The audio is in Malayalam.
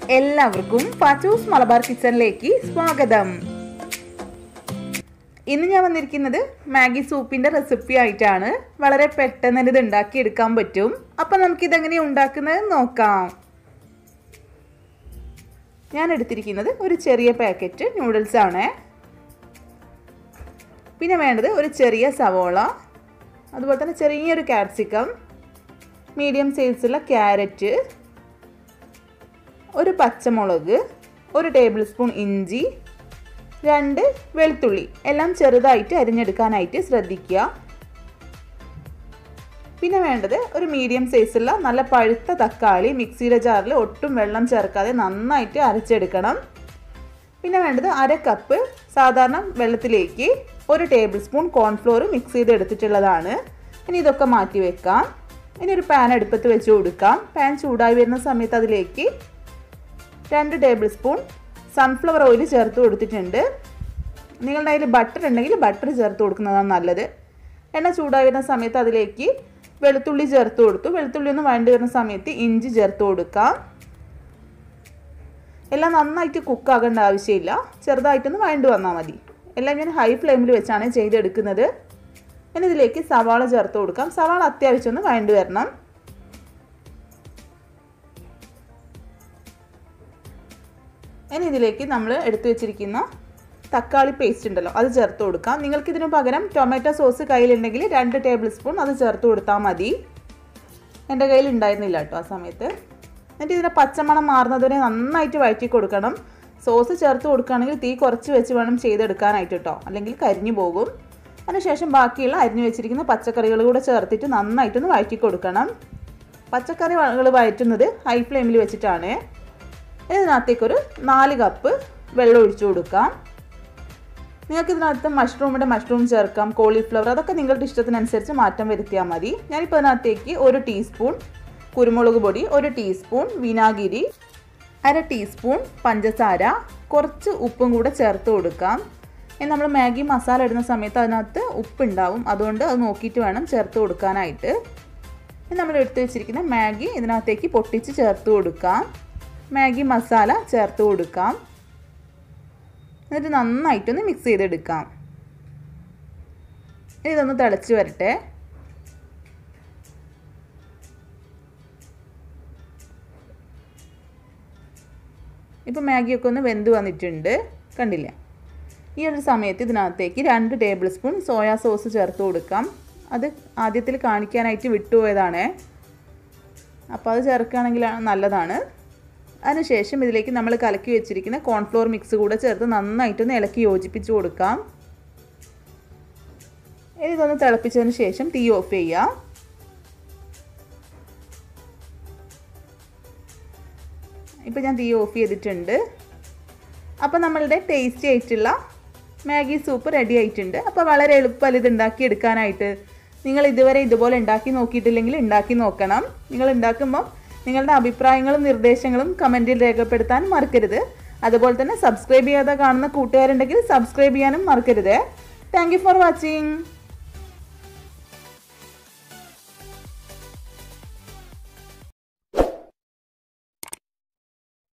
എല്ലാവർക്കും ഫാച്ചൂസ് മലബാർ കിച്ചണിലേക്ക് സ്വാഗതം ഇന്ന് ഞാൻ വന്നിരിക്കുന്നത് മാഗി സൂപ്പിൻ്റെ റെസിപ്പി ആയിട്ടാണ് വളരെ പെട്ടെന്ന് തന്നെ ഇത് ഉണ്ടാക്കിയെടുക്കാൻ പറ്റും അപ്പം നമുക്കിതെങ്ങനെ ഉണ്ടാക്കുന്നത് നോക്കാം ഞാൻ എടുത്തിരിക്കുന്നത് ഒരു ചെറിയ പാക്കറ്റ് നൂഡിൽസ് ആണ് പിന്നെ വേണ്ടത് ഒരു ചെറിയ സവോള അതുപോലെ തന്നെ ചെറിയൊരു ക്യാപ്സിക്കം മീഡിയം സൈസുള്ള ക്യാരറ്റ് ഒരു പച്ചമുളക് ഒരു ടേബിൾ സ്പൂൺ ഇഞ്ചി രണ്ട് വെളുത്തുള്ളി എല്ലാം ചെറുതായിട്ട് അരിഞ്ഞെടുക്കാനായിട്ട് ശ്രദ്ധിക്കുക പിന്നെ വേണ്ടത് ഒരു മീഡിയം സൈസുള്ള നല്ല പഴുത്ത തക്കാളി മിക്സിയുടെ ജാറിൽ ഒട്ടും വെള്ളം ചേർക്കാതെ നന്നായിട്ട് അരച്ചെടുക്കണം പിന്നെ വേണ്ടത് അര കപ്പ് സാധാരണ വെള്ളത്തിലേക്ക് ഒരു ടേബിൾ സ്പൂൺ കോൺഫ്ലോർ മിക്സ് ചെയ്ത് എടുത്തിട്ടുള്ളതാണ് ഇനി ഇതൊക്കെ മാറ്റി വെക്കാം ഇനി ഒരു പാൻ അടുപ്പത്ത് വെച്ച് കൊടുക്കാം പാൻ ചൂടായി വരുന്ന സമയത്ത് അതിലേക്ക് രണ്ട് ടേബിൾ സ്പൂൺ സൺഫ്ലവർ ഓയിൽ ചേർത്ത് കൊടുത്തിട്ടുണ്ട് നിങ്ങളുടെ കയ്യിൽ ബട്ടർ ഉണ്ടെങ്കിൽ ബട്ടർ ചേർത്ത് കൊടുക്കുന്നതാണ് നല്ലത് എണ്ണ ചൂടായി വരുന്ന സമയത്ത് അതിലേക്ക് വെളുത്തുള്ളി ചേർത്ത് കൊടുത്തു വെളുത്തുള്ളി ഒന്ന് വഴണ്ടി വരുന്ന സമയത്ത് ഇഞ്ചി ചേർത്ത് കൊടുക്കാം എല്ലാം നന്നായിട്ട് കുക്കാകേണ്ട ആവശ്യമില്ല ചെറുതായിട്ടൊന്ന് വഴണ്ട് വന്നാൽ മതി എല്ലാം ഞാൻ ഹൈ ഫ്ലെയിമിൽ വെച്ചാണ് ചെയ്തെടുക്കുന്നത് ഇനി ഇതിലേക്ക് സവാള ചേർത്ത് കൊടുക്കാം സവാള അത്യാവശ്യം ഒന്ന് വഴണ്ട് വരണം ഇനി ഇതിലേക്ക് നമ്മൾ എടുത്തു വെച്ചിരിക്കുന്ന തക്കാളി പേസ്റ്റ് ഉണ്ടല്ലോ അത് ചേർത്ത് കൊടുക്കാം നിങ്ങൾക്ക് ഇതിനു പകരം ടൊമാറ്റോ സോസ് കയ്യിലുണ്ടെങ്കിൽ രണ്ട് ടേബിൾ സ്പൂൺ അത് ചേർത്ത് കൊടുത്താൽ മതി എൻ്റെ കയ്യിൽ ഉണ്ടായിരുന്നില്ല കേട്ടോ ആ സമയത്ത് എന്നിട്ട് ഇതിൻ്റെ പച്ചമണം മാറുന്നതുവരെ നന്നായിട്ട് വഴറ്റി കൊടുക്കണം സോസ് ചേർത്ത് കൊടുക്കുകയാണെങ്കിൽ തീ കുറച്ച് വെച്ച് വേണം ചെയ്തെടുക്കാനായിട്ട് കേട്ടോ അല്ലെങ്കിൽ കരിഞ്ഞു പോകും അതിനുശേഷം ബാക്കിയുള്ള അരിഞ്ഞു വെച്ചിരിക്കുന്ന പച്ചക്കറികൾ കൂടെ ചേർത്തിട്ട് നന്നായിട്ടൊന്ന് വഴറ്റി കൊടുക്കണം പച്ചക്കറികൾ വഴറ്റുന്നത് ഹൈ ഫ്ലെയിമിൽ വെച്ചിട്ടാണ് ഇതിനകത്തേക്കൊരു നാല് കപ്പ് വെള്ളം ഒഴിച്ചു കൊടുക്കാം നിങ്ങൾക്ക് ഇതിനകത്ത് മഷ്റൂമിൻ്റെ മഷ്റൂം ചേർക്കാം കോളിഫ്ലവർ അതൊക്കെ നിങ്ങളുടെ ഇഷ്ടത്തിനനുസരിച്ച് മാറ്റം വരുത്തിയാൽ മതി ഞാനിപ്പോൾ ഇതിനകത്തേക്ക് ഒരു ടീസ്പൂൺ കുരുമുളക് പൊടി ഒരു ടീസ്പൂൺ വിനാഗിരി അര ടീസ്പൂൺ പഞ്ചസാര കുറച്ച് ഉപ്പും കൂടെ ചേർത്ത് കൊടുക്കാം ഇനി നമ്മൾ മാഗി മസാല ഇടുന്ന സമയത്ത് അതിനകത്ത് ഉപ്പുണ്ടാവും അതുകൊണ്ട് അത് നോക്കിയിട്ട് വേണം ചേർത്ത് കൊടുക്കാനായിട്ട് ഇനി നമ്മൾ എടുത്തു വെച്ചിരിക്കുന്ന മാഗി ഇതിനകത്തേക്ക് പൊട്ടിച്ച് ചേർത്ത് കൊടുക്കാം മാഗി മസാല ചേർത്ത് കൊടുക്കാം എന്നിട്ട് നന്നായിട്ടൊന്ന് മിക്സ് ചെയ്തെടുക്കാം ഇതൊന്ന് തിളച്ച് വരട്ടെ ഇപ്പോൾ മാഗിയൊക്കെ ഒന്ന് വെന്ത് വന്നിട്ടുണ്ട് കണ്ടില്ലേ ഈ ഒരു സമയത്ത് ഇതിനകത്തേക്ക് രണ്ട് ടേബിൾ സ്പൂൺ സോയാ സോസ് ചേർത്ത് കൊടുക്കാം അത് ആദ്യത്തിൽ കാണിക്കാനായിട്ട് വിട്ടുപോയതാണ് അപ്പോൾ അത് ചേർക്കുകയാണെങ്കിൽ നല്ലതാണ് അതിനുശേഷം ഇതിലേക്ക് നമ്മൾ കലക്കി വെച്ചിരിക്കുന്ന കോൺഫ്ലോർ മിക്സ് കൂടെ ചേർത്ത് നന്നായിട്ടൊന്ന് ഇളക്കി യോജിപ്പിച്ച് കൊടുക്കാം ഇനി ഇതൊന്ന് തിളപ്പിച്ചതിന് ശേഷം തീ ഓഫ് ചെയ്യാം ഇപ്പം ഞാൻ തീ ഓഫ് ചെയ്തിട്ടുണ്ട് അപ്പോൾ നമ്മളുടെ ടേസ്റ്റി ആയിട്ടുള്ള മാഗി സൂപ്പ് റെഡി ആയിട്ടുണ്ട് അപ്പോൾ വളരെ എളുപ്പമല്ല ഇത് ഉണ്ടാക്കി എടുക്കാനായിട്ട് നിങ്ങൾ ഇതുവരെ ഇതുപോലെ ഉണ്ടാക്കി നോക്കിയിട്ടില്ലെങ്കിൽ ഉണ്ടാക്കി നോക്കണം നിങ്ങൾ ഉണ്ടാക്കുമ്പോൾ നിങ്ങളുടെ അഭിപ്രായങ്ങളും നിർദ്ദേശങ്ങളും കമൻറ്റിൽ രേഖപ്പെടുത്താൻ മറക്കരുത് അതുപോലെ തന്നെ സബ്സ്ക്രൈബ് ചെയ്യാതെ കാണുന്ന കൂട്ടുകാരുണ്ടെങ്കിൽ സബ്സ്ക്രൈബ് ചെയ്യാനും മറക്കരുത് താങ്ക് ഫോർ വാച്ചിങ്